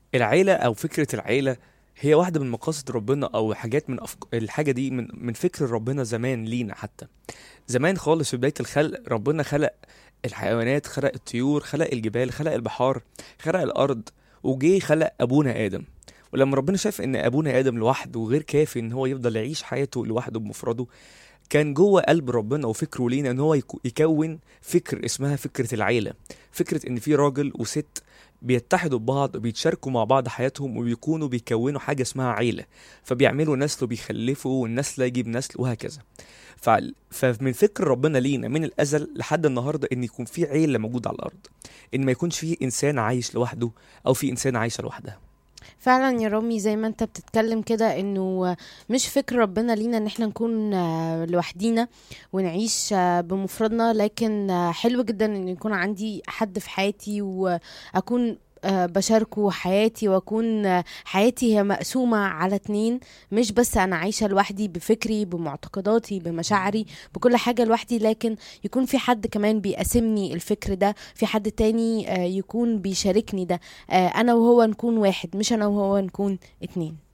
العيلة أو فكرة العيلة هي واحدة من مقاصد ربنا أو حاجات من أفك... الحاجة دي من من فكر ربنا زمان لينا حتى زمان خالص في بداية الخلق ربنا خلق الحيوانات خلق الطيور خلق الجبال خلق البحار خلق الأرض وجي خلق أبونا آدم ولما ربنا شاف إن أبونا آدم لوحده وغير كافي إن هو يفضل يعيش حياته لوحده بمفرده كان جوه قلب ربنا وفكره لينا ان هو يكو- يكون فكر اسمها فكره العيله فكره ان في راجل وست بيتحدوا ببعض بيتشاركوا مع بعض حياتهم وبيكونوا بيكونوا حاجه اسمها عيله فبيعملوا نسل وبيخلفوا والنسل يجيب نسل وهكذا فع- فمن فكر ربنا لينا من الازل لحد النهارده ان يكون في عيله موجوده على الارض ان ما يكونش في انسان عايش لوحده او في انسان عايشه لوحدها فعلا يا رامي زي ما انت بتتكلم كده انه مش فكر ربنا لينا ان احنا نكون آه، لوحدينا ونعيش آه، بمفردنا لكن آه، حلو جدا ان يكون عندي حد في حياتي واكون آه، بشاركه حياتي واكون آه، حياتي هي مقسومة على اتنين مش بس انا عايشة لوحدي بفكري بمعتقداتي بمشاعري بكل حاجة لوحدي لكن يكون في حد كمان بيقاسمني الفكر ده في حد تاني آه، يكون بيشاركني ده آه، انا وهو نكون واحد مش انا وهو نكون اتنين